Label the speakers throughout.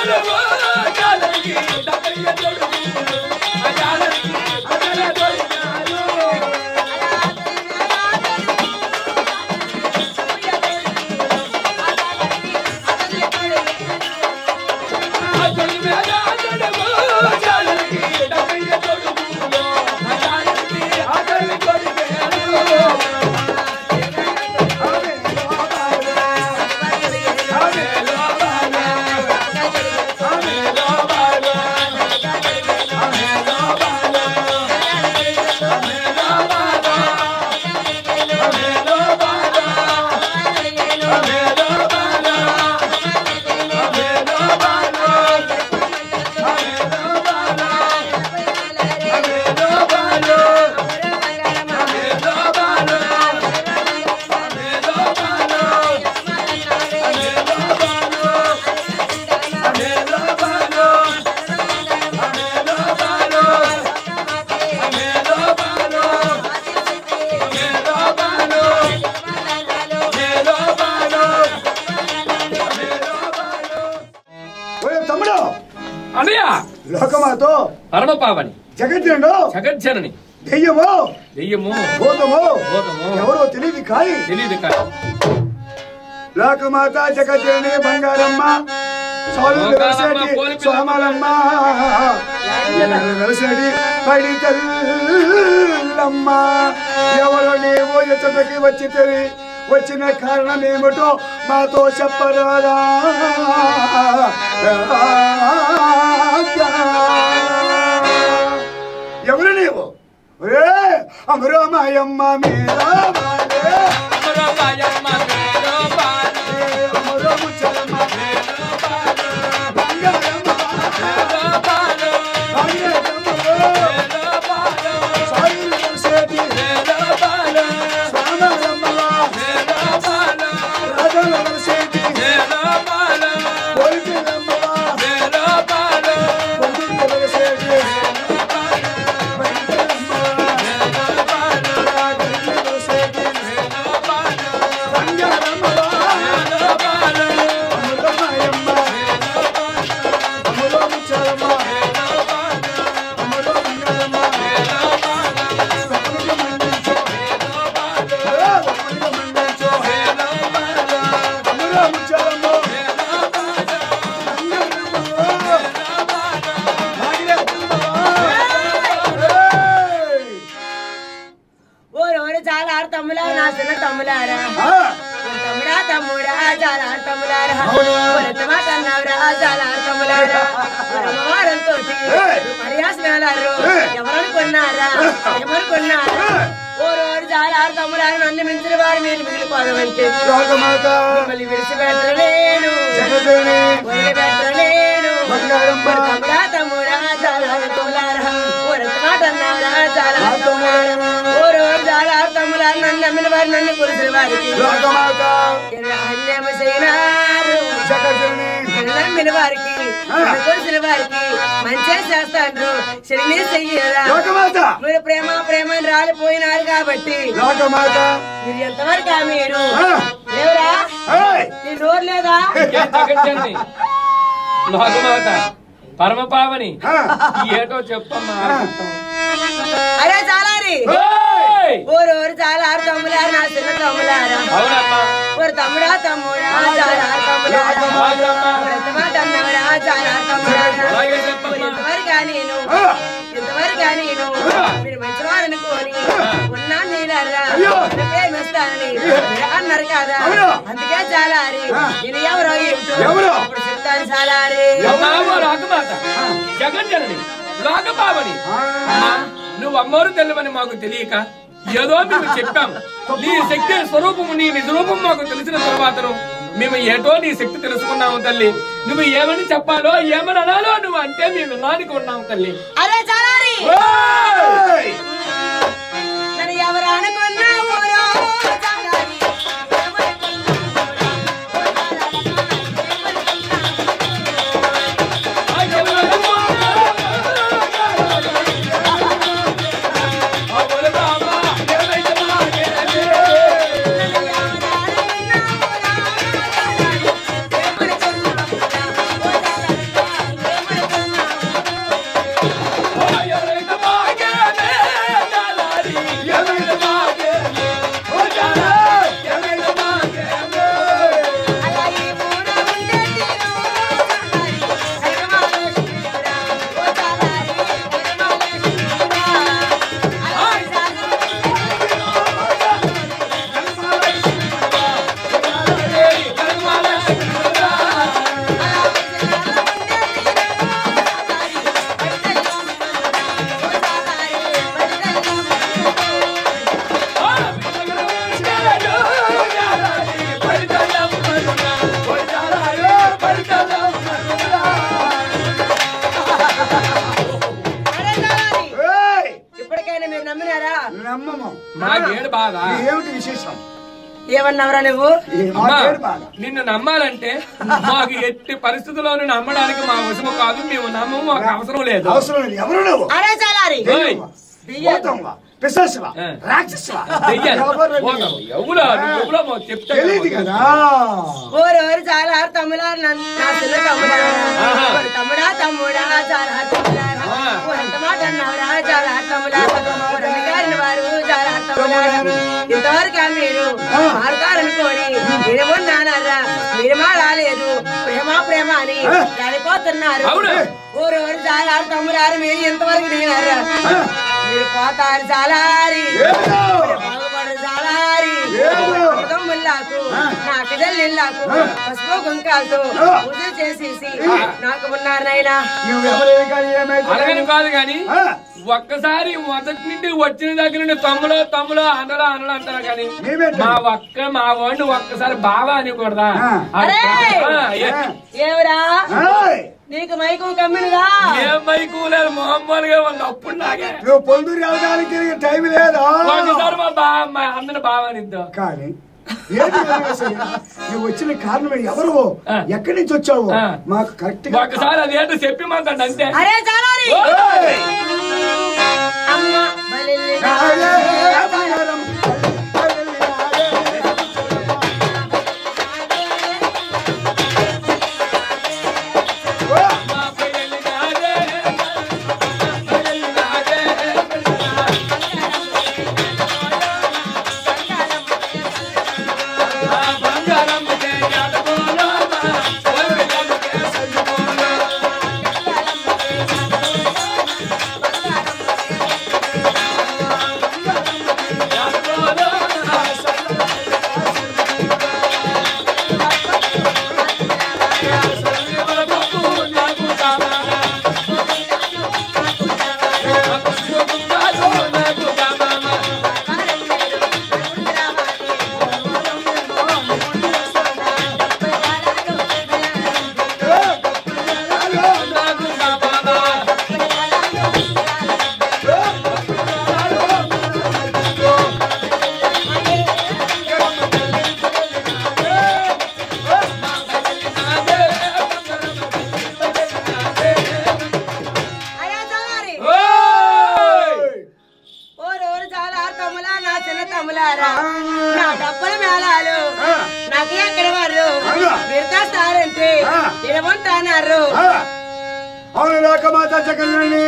Speaker 1: ఓయ్ తమ్ముడు
Speaker 2: అనయ్య
Speaker 1: లోకమాతో
Speaker 2: పరమపావని
Speaker 1: జగజ్జనుడు
Speaker 2: జగజ్జనని
Speaker 1: దెయ్యము
Speaker 2: దెయ్యము
Speaker 1: భూతము
Speaker 2: భూతము.
Speaker 1: ఎవరో తెలియదు కాయి
Speaker 2: తెలియదు కాదు
Speaker 1: లోకమాత జగజ్జనని బంగారమ్మ సోదరుడు
Speaker 2: లోకాలమ్మ,
Speaker 1: వెలసేటి
Speaker 2: పోలి పిల్ల.
Speaker 1: సోమలమ్మ ఎల్లరు వెలసేటి పడి తల్లమ్మ ఎవరు నీవు ఎచ్చటకి వచ్చి తెరి వచ్చిన కారణం ఏమిటో మాతో చెప్పరాదా ఎవరు నీవు ఒరే అమరమాయమ్మ మీరా మారే
Speaker 2: అమరపాయమ్మ మేలోపాలు,
Speaker 1: అమరముచ్చలమ్మ బంగారమ్మ
Speaker 2: మేలోపాలు, మేలోపాలు, మేలోపాలు, మేలోపాలు, మేలోపాలు, మేలోపాలు,
Speaker 3: ఓరోరు చాలా ఆరు తమ్ములారు నా చిన్న తమ్ములారా ఓ తమ్ముడా తమ్ముడా చాలా ఆరు తమ్ములారా ఎంత మాట అన్నావురా చాలా ఆరు తమ్ములారా అమ్మవారంతో మర్యాసనాలు ఎవరనుకున్నారా ఏమనుకున్నారా ఓరోరు చాలా ఆరు తమ్ములారు నన్ను మించిన వారు మీరు మిగిలిపోదామంటే మిమ్మల్ని విడిచిపెట్టలేను వదిలిపెట్టలేను
Speaker 1: బంగారమ్మ.
Speaker 3: మరి తమ్ముడా తమ్ముడా చాలా ఆరు తమ్ములారా ఓ ఎంత మాట అన్నారా చాలా ఆరు తమ్ములారా ఓ రోజు చాలా ఆరు తమ్ములారు నన్ను నమ్మిన వారు నన్ను కురిసిన వారికి అన్యాయం చేయనారు నమ్మిన వారికి నన్ను కురిసిన వారికి మంచిగా చేస్తాను శని చెయ్యరా మీరు ప్రేమ ప్రేమ అని రాలిపోయినారు కాబట్టి మీరు ఎంతవరకు మీరు లేవురా నీ నోరు లేదా
Speaker 2: ఏ జగజ్జనని లోకమాత పరమపావని ఈ ఏటో చెప్పమ్మా ఆలకిస్తాం.
Speaker 3: అరే చాలారి
Speaker 2: ఓయ్!
Speaker 3: ఓరోరు చాలా ఆరు తమ్ములారు నా చిన్న తమ్ములారా
Speaker 2: అవునమ్మా
Speaker 3: ఓరు తమ్ముడా తమ్ముడా చాలా ఆరు తమ్ములారా
Speaker 2: అవునమ్మా
Speaker 3: ఓరు ఎంత మాట అన్నవరా చాలా ఆరు తమ్ములారా
Speaker 2: అలాగే చెప్పమ్మా.
Speaker 3: ఓరు ఎంతవరకు నేను ఎంతవరకు నేను మీరు మంచివారు అనుకోని ఉన్నా నీలరా ప్రేమిస్తానని మీరు అన్నారు కదా అందుకే చాలారి నేను ఎవరో ఏమిటో
Speaker 1: ఎవరు?
Speaker 3: ఇప్పుడు చెప్తాను చాలారి
Speaker 2: అమ్మా ఓ లోకమాత జగజ్జనని లోకపావని అమ్మా నువ్వు అమ్మోరు తెల్లవని మాకు తెలియక ఏదో మేము చెప్పాము నీ శక్తి స్వరూపము నీ నిజ రూపం మాకు తెలిసిన తర్వాతను మేము ఏటో నీ శక్తి తెలుసుకున్నాము తల్లి నువ్వు ఏమని చెప్పాలో ఏమని అనాలో నువ్వు అంటే మేము వినడానికి ఉన్నాము తల్లి
Speaker 3: అరే చాలారి
Speaker 2: ఓయ్!
Speaker 3: నన్ను ఎవరు అనుకున్నా ఊరో చాలారి
Speaker 2: ఆ
Speaker 3: ఏమన్నావురా నువ్వు
Speaker 1: ఈ
Speaker 2: అమ్మా
Speaker 1: మాట్లాడు బాగా
Speaker 2: నిన్ను నమ్మాలంటే మాకు ఎట్టి పరిస్థితుల్లోనూ నమ్మడానికి మా వశము కాదు మేము నమ్మము మాకు అవసరం లేదు
Speaker 1: అవసరం లేదు ఎవరు నువ్వు
Speaker 3: అరే చాలారి
Speaker 2: ఓయ్.
Speaker 1: పోతాంవా పిశాచువా
Speaker 2: ఆ.
Speaker 1: రాక్షసువా
Speaker 2: దెయ్యాలు.
Speaker 1: ఎవరు
Speaker 2: పోతాం. ఎవరా? నువ్వు ఎవరో మాకు చెప్తే
Speaker 1: తెలియదు
Speaker 2: కదా.
Speaker 1: కదా
Speaker 3: ఓరోరు చాలా తమ్ముడా నన్ను నా చిన్న తమ్ముడా
Speaker 2: ఆహా.
Speaker 3: ఓరి తమ్ముడా తమ్ముడా చాలా తమ్ముడా
Speaker 2: ఆ.
Speaker 3: ఓరంత మాట అన్నావురా చాలా తమ్ముడా ఓరన్న గారిన వారు చాలా తమ్ముడా ఇంతవరకు మీరు మారుతారనుకోని మీరేమన్నారా మీరేమా రాలేదు ప్రేమ ప్రేమ అని చనిపోతున్నారు
Speaker 2: అవును.
Speaker 3: ఓరోరు చాలా తమ్ముడారు మీరు ఇంతవరకు నేనారా మీరు పోతారు చాలారి
Speaker 1: ఏదో.
Speaker 3: బాగుపడు చాలారి
Speaker 1: ఏదో.
Speaker 3: తమ్ముళ్ళకు నా కదల్లిళ్ళకు పసుపు కుంకాలతో పూజ చేసేసి నాకు ఉన్నారనైనా
Speaker 1: నువ్వు ఎవరైనా కానీ ఏమైతే
Speaker 2: అలాగని కాదు గాని
Speaker 1: ఆ.
Speaker 2: ఒక్కసారి మొదటి నుండి వచ్చిన దగ్గర నుండి తమ్ములో తమ్ములో అనలా అనలా అంటారు కానీ
Speaker 1: మేమేంటండి?
Speaker 2: మా ఒక్క మా వాడిని ఒక్కసారి బావా అనకూడదా
Speaker 1: ఆ.
Speaker 2: అది
Speaker 3: అరే!
Speaker 2: ఆ, ఏ-
Speaker 3: ఏవరా
Speaker 1: ఏయ్!
Speaker 3: నీకు మైకు కమ్మినగా
Speaker 2: ఏ మైకు లేదు మామూలుగా ఉంది అప్పుడు నాగే
Speaker 1: నువ్వు పొందూరు వెళ్ళడానికి టైం లేదా
Speaker 2: ఒకసారి మా బా మా అందరిని బావా అనిద్దాం
Speaker 1: కానీ ఏది వెంకటేశ్వరయ్య? నువ్వు వచ్చిన కారణం ఎవరు
Speaker 2: ఆ.
Speaker 1: ఎక్కడి నుంచి వచ్చావు
Speaker 2: ఆ.
Speaker 1: మాకు కరెక్ట్ గా
Speaker 2: ఒకసారి అదేంటో చెప్పి మాకండి అంతే
Speaker 3: అరే చాలారి
Speaker 2: ఓయ్!
Speaker 3: అమ్మ బలిల్లి
Speaker 1: రాయే బంగారం, రాయే. ఓ!
Speaker 2: మా పెళ్ళి నాదే, మా పెళ్ళి నాదే. ఆ బంగారం చేయాలకోలో, మా ఒలిపిల్లకే సందుకోలో. యాదకోలో, సల్లివరకు నాకు కావాలా. నాకు నాకు కావాలా. నాకు కావాలా.
Speaker 3: అరే చాలారి
Speaker 2: ఓయ్!
Speaker 3: ఓరోరు చాలా తమ్ములా నా చిన్న తమ్ములారా నా డబ్బుల మేళాలు నాకు ఎక్కడ వారు
Speaker 1: అవునా?
Speaker 3: మీరు తెస్తారంటే
Speaker 1: ఆ.
Speaker 3: నిలబొంటున్నారు
Speaker 1: ఆ! అవును లోకమాత జగన్ని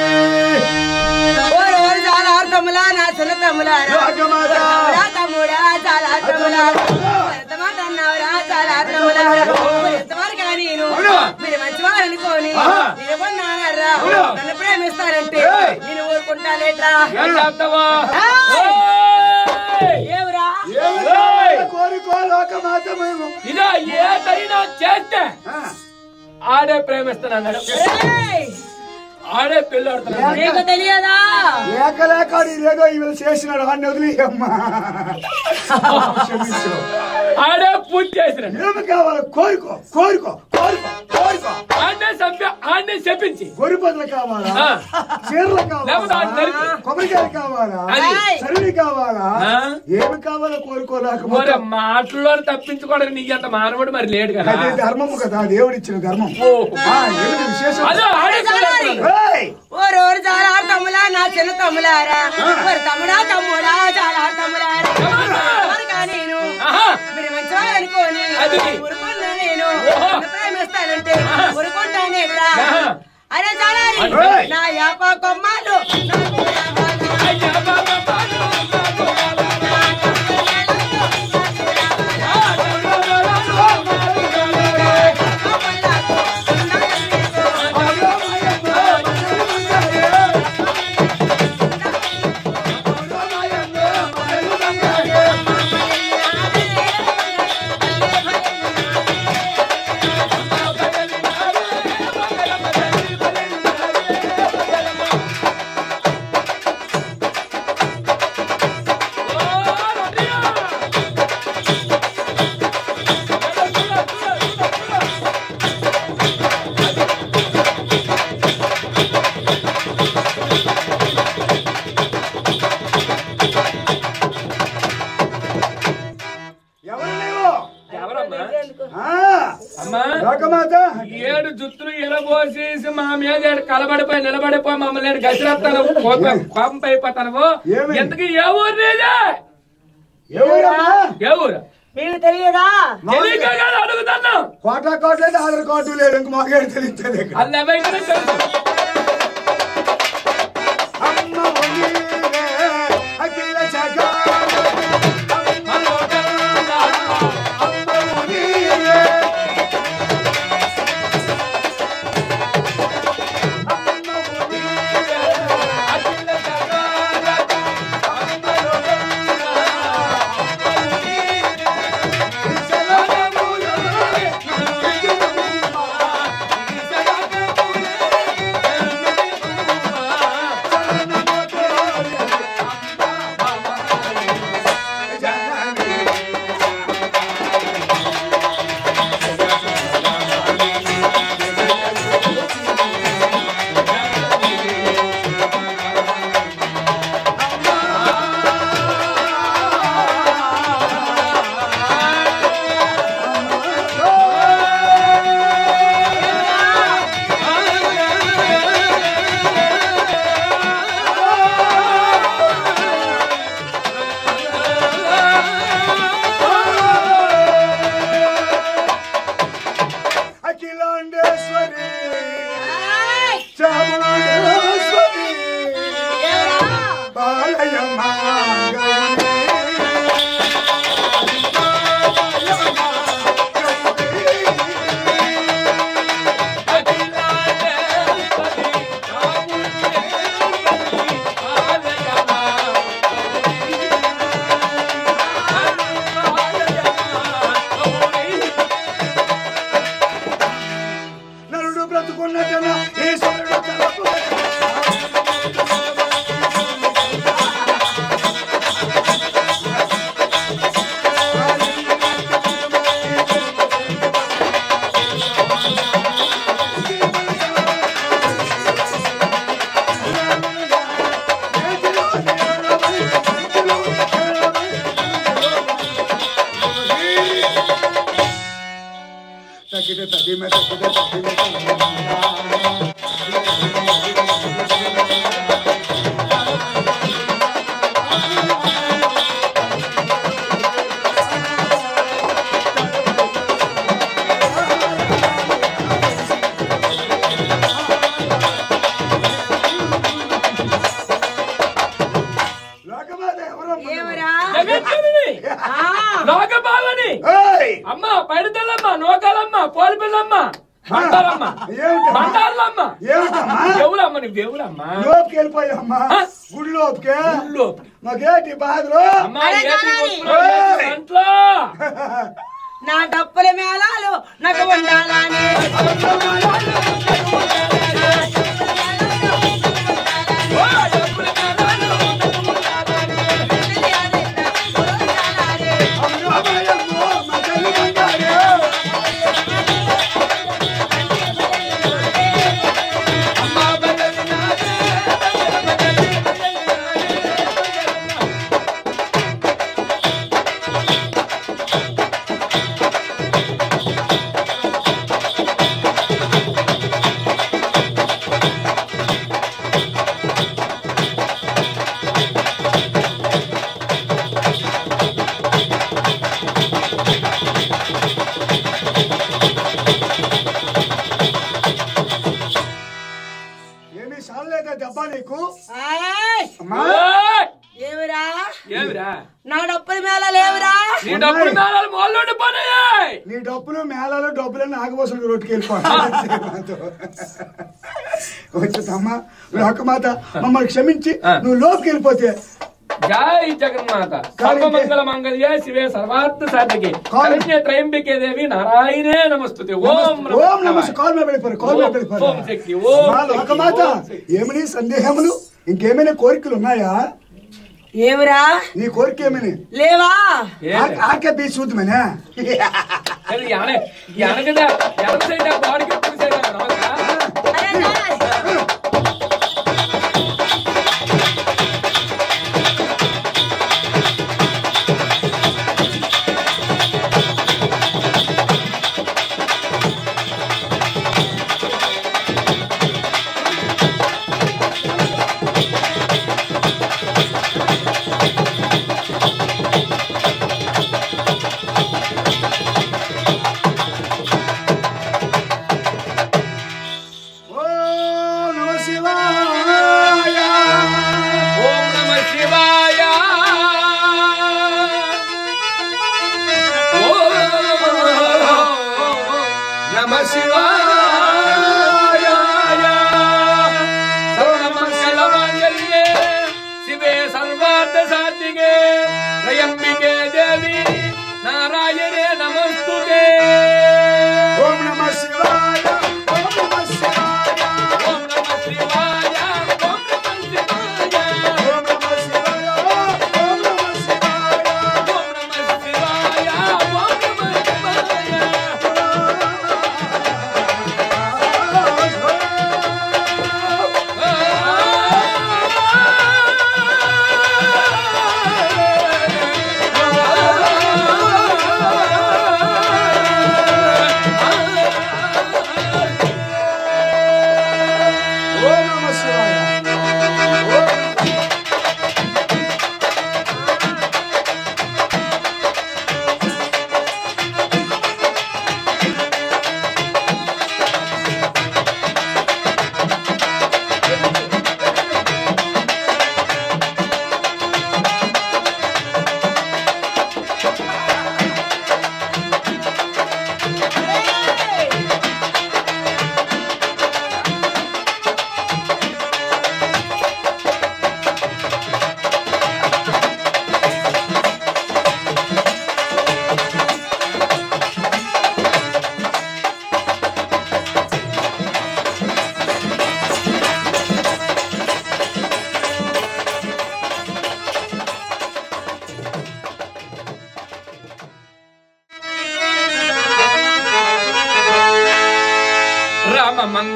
Speaker 3: ఓరోరు చాలా తమ్ములా నా చిన్న తమ్ములారా
Speaker 1: లోకమాత
Speaker 3: తమ్ముడా తమ్ముడా చాలా తమ్ములారా మాట అన్నావురా చాలా తమ్ములారా ఎంతవరకు నేను
Speaker 2: అవునా?
Speaker 3: మీరు మంచివారు అనుకోని
Speaker 2: ఆ.
Speaker 3: నిలబొన్నారా
Speaker 2: అవునా?
Speaker 3: నన్ను ప్రేమిస్తారంటే
Speaker 1: ఏయ్.
Speaker 3: నేను ఊరుకుంటాలేట్రా
Speaker 2: ఏం చేస్తావా?
Speaker 3: ఏయ్!
Speaker 2: ఓయ్!
Speaker 3: ఏవురా
Speaker 2: ఏయ్!
Speaker 1: కోరుకో లోకమాత మేము
Speaker 2: ఇదో ఏదైనా చేస్తే
Speaker 1: ఆ.
Speaker 2: ఆడే ప్రేమిస్తున్నాడు
Speaker 3: ఏయ్!
Speaker 2: ఆడే పెళ్ళాడుతున్నాడు
Speaker 3: నీకు తెలియదా
Speaker 1: లేక లేక ఆడు ఇదేదో ఇవాళ చేసినాడు అన్ని వదిలి అమ్మా క్షమించు
Speaker 2: ఆడే పూజ చేసినాడు
Speaker 1: ఏమి కావాలో కోరుకో కోరుకో కోరుకో కోరుకో
Speaker 2: ఆడే చంపి ఆడే చెప్పించి
Speaker 1: గొరిపదులు కావాలా
Speaker 2: ఆ.
Speaker 1: చీరలు
Speaker 2: లేకపోతే
Speaker 1: కావాలా
Speaker 2: ఆడు నరికి.
Speaker 1: కొబ్బరికాయలు కావాలా
Speaker 2: అది.
Speaker 1: సరుడి కావాలా
Speaker 2: ఆ.
Speaker 1: ఏమి కావాలో కోరుకో
Speaker 2: మరి
Speaker 1: లేకపోతే
Speaker 2: మాటల్లో తప్పించుకోవడానికి నీకు అంత మానవుడు మరి లేడు కదా
Speaker 1: అదే ధర్మము కదా దేవుడు ఇచ్చిన ధర్మం
Speaker 2: ఓ.
Speaker 1: ఆ, ఏమిటి విశేషం
Speaker 2: అదే ఆడే పెళ్ళాడుతున్నాడు.
Speaker 1: ఏయ్!
Speaker 3: ఓ రోజు చాలా తమ్ములా నా చిన్న తమ్ములారా మరి తమ్ముడా తమ్ముడా చాలా తమ్ములారా ఎవరుగా నేను
Speaker 2: ఆహా.
Speaker 3: మీరు మంచివారు అనుకోని
Speaker 2: అది.
Speaker 3: ఊరుకున్నా నేను
Speaker 2: ఓహో.
Speaker 3: నన్ను ప్రేమిస్తానంటే ఊరుకుంటానేట్రా
Speaker 2: ఆహా.
Speaker 3: అరే చాలా
Speaker 1: ఏయ్.
Speaker 3: నా యాప కొమ్మాలు నాకు రావాలా?
Speaker 2: అయ్యా బాబా బాలు, బాబా బాలు. ఆ, బాబా బాలు, బాబా బాలు.
Speaker 3: కొమ్మలకు ఉండాలని
Speaker 2: చేతులు ఎరబోసేసి మా మీద ఈడ కలబడిపోయి నిలబడిపోయి మమ్మల్ని ఈడ గసిరేస్తాను కోపం అయిపోతాను
Speaker 1: ఏమి?
Speaker 2: ఎంతకి ఏ ఊరు నీదే?
Speaker 1: ఎవరమ్మా
Speaker 2: ఏ ఊరు
Speaker 3: మీకు తెలియదా
Speaker 2: తెలియక కాదు అడుగుతాను
Speaker 1: కోటా కోట లేదు ఆధార్ కార్డు లేదు ఇంక మాకే తెలియదు ఇక్కడ.
Speaker 2: అది ఎవరికైనా తెలుసు
Speaker 1: అమ్మ ఒలీవే, అఖిల జగాలకి. అమ్మ ఒలీవే. అమ్మ ఒలీవే. అఖిలాండేశ్వరి చాముండేశ్వరి బాలయ్యమ్మ నరుడు బ్రతుకున్నట్టన ఈశ్వరుడు తలపు తగ్గితే తగ్గిమే తగ్గితే తగ్గిమే లోకమాత ఎవరమ్మా?
Speaker 3: ఏమరా
Speaker 2: జగజ్జనని
Speaker 3: ఆ,
Speaker 2: లోకపాలని
Speaker 1: ఏయ్!
Speaker 2: అమ్మ పైడితల్లమ్మ నోకాలమ్మ పోలిపిల్లమ్మ బండారమ్మ
Speaker 1: ఏమిటమ్మా?
Speaker 2: బండార్లమ్మ
Speaker 1: ఏమిటమ్మా
Speaker 2: దేవుడమ్మ నీకు దేవుడమ్మ
Speaker 1: లోపుకి వెళ్ళిపోయామ్మా
Speaker 2: ఆ?
Speaker 1: గుడిలోపుకే
Speaker 2: గుళ్ళో.
Speaker 1: మాకేంటి బాధలు
Speaker 2: అమ్మ
Speaker 3: అరే
Speaker 2: ఏపీ
Speaker 3: కానాలి.
Speaker 2: వస్తున్నావు ఇంట్లో
Speaker 3: నా డప్పుల మేళాలు నాకు ఉండాలని
Speaker 2: ఓ, డబ్బులు కావాలి, డబ్బులు కావాలి.
Speaker 1: అమ్మమ్మయ్యమ్మో, మా తల్లి బంగారు.
Speaker 2: అమ్మ బయలు నాదే, బయలు బయలు బయలు నాదే.
Speaker 1: ఏమీ చాలేదా దెబ్బ నీకు
Speaker 3: ఆయ్,
Speaker 1: అమ్మా
Speaker 2: ఓయ్!
Speaker 3: ఏమిరా
Speaker 2: ఏమిరా
Speaker 3: నా డప్పుల మేళాలు ఏమిరా
Speaker 2: నీ డబ్బులు మేళాలు మోళ్ళు ఉండిపోయాయి
Speaker 1: నీ డబ్బులు మేళాలు డబ్బులు ఆగబోసం రోడ్డుకి వెళ్ళిపో వచ్చేదమ్మా లోకమాత మమ్మల్ని క్షమించి
Speaker 2: ఆ.
Speaker 1: నువ్వు లోపుకి వెళ్ళిపోతే
Speaker 2: జై జగన్మాత సర్వమంగళ మంగళ్య శివే సర్వార్థ సాధికే
Speaker 1: కాల్.
Speaker 2: శరణ్య త్రయంబికే దేవి నారాయణే నమస్తుతే ఓం
Speaker 1: ఓం నమస్ కాల్ మీద వెళ్ళిపోరు కాల్ మీద
Speaker 2: ఓం
Speaker 1: వెళ్ళిపోరు
Speaker 2: ఓం శక్తి, ఓం
Speaker 1: అమ్మా,
Speaker 2: శక్తి,
Speaker 1: లోకమాత
Speaker 2: ఓం శక్తి.
Speaker 1: ఏమని సందేహములు ఇంకేమైనా కోరికలు ఉన్నాయా
Speaker 3: ఏమిరా
Speaker 1: నీ కోరిక ఏమని
Speaker 3: లేవా
Speaker 2: ఏంటి?
Speaker 1: ఆకే బీ చూద్దామనే
Speaker 2: అది ఎన- ఎనకదా ఎనక సైడ్ బాడీకి ఎప్పుడు సైడ్ నమస్కా
Speaker 3: అరే నాయ్.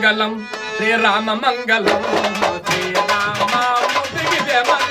Speaker 2: మంగళం శ్రీరామ మంగళం శ్రీరామ మూర్తికి జయ మంగళం